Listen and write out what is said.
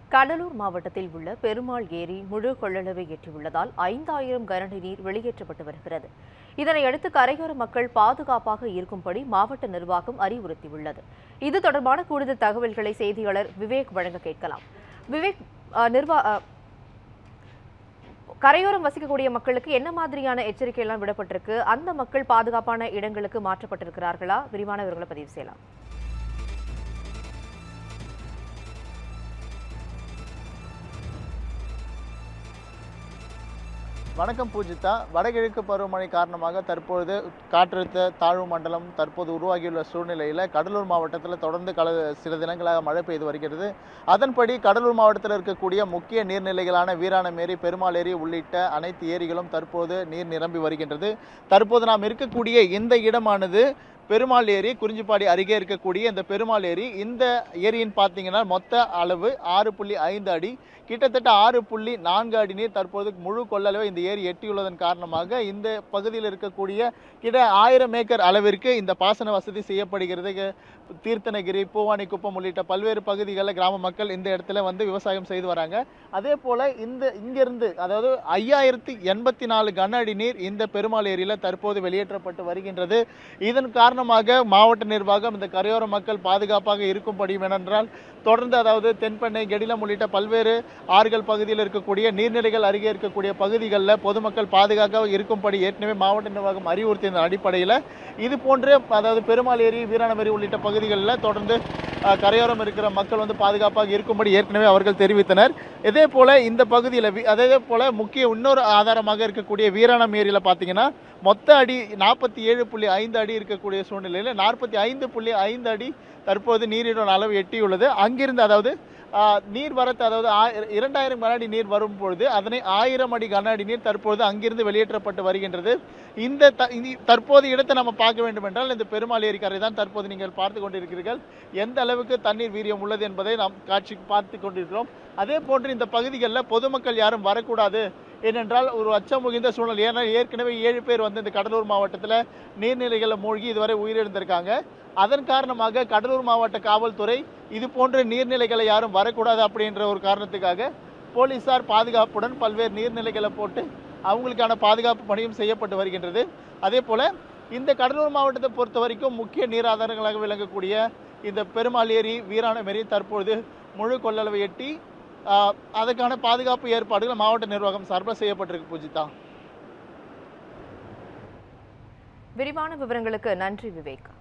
கடலூர் மாவட்டத்தில் உள்ள பெருமாள் ஏரி முழு கொள்ளளவை எட்டியுள்ளதால் ஐந்தாயிரம் கனஅடி நீர் வெளியேற்றப்பட்டு வருகிறது இதனையடுத்து கரையோர மக்கள் பாதுகாப்பாக இருக்கும்படி மாவட்ட நிர்வாகம் அறிவுறுத்தியுள்ளது இது தொடர்பான கூடுதல் தகவல்களை செய்தியாளர் விவேக் வழங்க கேட்கலாம் விவேக் அஹ், நிர்வா அஹ், கரையோரம் வசிக்கக்கூடிய மக்களுக்கு என்ன மாதிரியான எச்சரிக்கை எல்லாம் விடப்பட்டிருக்கு அந்த மக்கள் பாதுகாப்பான இடங்களுக்கு மாற்றப்பட்டிருக்கிறார்களா விரிவான விவரங்களை பதிவு செய்யலாம் வணக்கம் பூஜிதா வடகிழக்கு பருவமழை காரணமாக தற்பொழுது காற்றழுத்த தாழ்வு மண்டலம் தற்போது உருவாகியுள்ள சூழ்நிலையில் கடலூர் மாவட்டத்தில் தொடர்ந்து கல சில தினங்களாக மழை பெய்து வருகிறது அதன்படி கடலூர் மாவட்டத்தில் இருக்கக்கூடிய முக்கிய நீர்நிலைகளான வீராணமேரி பெருமாள் ஏரி உள்ளிட்ட அனைத்து ஏரிகளும் தற்போது நீர் நிரம்பி வருகின்றது தற்போது நாம் இருக்கக்கூடிய இந்த இடமானது பெருமாள் ஏரி குறிஞ்சிப்பாடி அருகே இருக்கக்கூடிய இந்த பெருமாள் ஏரி இந்த ஏரியின் பார்த்தீங்கன்னா மொத்த அளவு ஆறு புள்ளி ஐந்து அடி கிட்டத்தட்ட ஆறு புள்ளி நான்கு அடி நீர் தற்போது முழு கொள்ளளவை இந்த ஏரி எட்டியுள்ளதன் காரணமாக இந்த பகுதியில் இருக்கக்கூடிய கிட்ட ஆயிரம் ஏக்கர் அளவிற்கு இந்த பாசன வசதி செய்யப்படுகிறது இங்க தீர்த்தனகிரி பூவானிக்குப்பம் உள்ளிட்ட பல்வேறு பகுதிகளில் கிராம மக்கள் இந்த இடத்துல வந்து விவசாயம் செய்து வராங்க அதே போல இந்த இங்கிருந்து அதாவது ஐயாயிரத்தி எண்பத்தி நாலு கன அடி நீர் இந்த பெருமாள் ஏரியில் தற்போது வெளியேற்றப்பட்டு வருகின்றது இதன் காரணமாக மாவட்ட நிர்வாகம் இந்த கரையோர மக்கள் பாதுகாப்பாக இருக்கும்படி ஏனென்றால் தொடர்ந்து அதாவது தென்பெண்ணை கெடிலம் உள்ளிட்ட பல்வேறு ஆறுகள் பகுதியில் இருக்கக்கூடிய நீர்நிலைகள் அருகே இருக்கக்கூடிய பகுதிகளில் பொதுமக்கள் பாதுகாக்க இருக்கும்படி ஏற்கனவே மாவட்ட நிர்வாகம் அறிவுறுத்திய அடிப்படையில் இது போன்று அதாவது பெருமாள் ஏரி வீராணமேரி உள்ளிட்ட பகுதிகளில் தொடர்ந்து அஹ், கரையோரம் இருக்கிற மக்கள் வந்து பாதுகாப்பாக இருக்கும்படி ஏற்கனவே அவர்கள் தெரிவித்தனர் இதே போல இந்த பகுதியில் வி- அதே போல முக்கிய இன்னொரு ஆதாரமாக இருக்கக்கூடிய வீராணம் ஏரியில் பார்த்தீங்கன்னா மொத்த அடி நாற்பத்தி ஏழு புள்ளி ஐந்து அடி இருக்கக்கூடிய சூழ்நிலையில் நாற்பத்தி ஐந்து புள்ளி ஐந்து அடி தற்போது நீரின் அளவு எட்டியுள்ளது அங்கிருந்து அதாவது ஆ, நீர் வரத்து அதாவது ஆ- இரண்டாயிரம் கன அடி நீர் வரும் பொழுது அதனை ஆயிரம் அடி கன அடி நீர் தற்போது அங்கிருந்து வெளியேற்றப்பட்டு வருகின்றது இந்த த- இனி- தற்போது இடத்தை நம்ம பார்க்க வேண்டும் என்றால் இந்த பெருமாள் ஏரி கரை தான் தற்போது நீங்கள் பார்த்து கொண்டிருக்கிறீர்கள் எந்த அளவுக்கு தண்ணீர் வீரியம் உள்ளது என்பதை நாம் காட்சி பார்த்து கொண்டிருக்கிறோம் அதே போன்று இந்த பகுதிகளில் பொதுமக்கள் யாரும் வரக்கூடாது ஏனென்றால் ஒரு அச்சம் மிகுந்த சூழல் ஏன்னா ஏற்கனவே ஏழு பேர் வந்து இந்த கடலூர் மாவட்டத்தில் நீர்நிலைகளில் மூழ்கி இதுவரை உயிரிழந்திருக்காங்க அதன் காரணமாக கடலூர் மாவட்ட காவல்துறை இது போன்ற நீர்நிலைகளை யாரும் வரக்கூடாது அப்படின்ற ஒரு காரணத்துக்காக போலீசார் பாதுகாப்புடன் பல்வேறு நீர்நிலைகளை போட்டு அவங்களுக்கான பாதுகாப்பு பணியும் செய்யப்பட்டு வருகின்றது அதே போல இந்த கடலூர் மாவட்டத்தை பொறுத்த வரைக்கும் முக்கிய நீர் ஆதாரங்களாக விளங்கக்கூடிய இந்த பெருமாள் ஏரி வீராணம் ஏரி தற்பொழுது முழு கொள்ளளவை எட்டி ஆஹ், அதற்கான பாதுகாப்பு ஏற்பாடுகள் மாவட்ட நிர்வாகம் சார்பில் செய்யப்பட்டிருக்கு பூஜிதா விரிவான விவரங்களுக்கு நன்றி விவேக்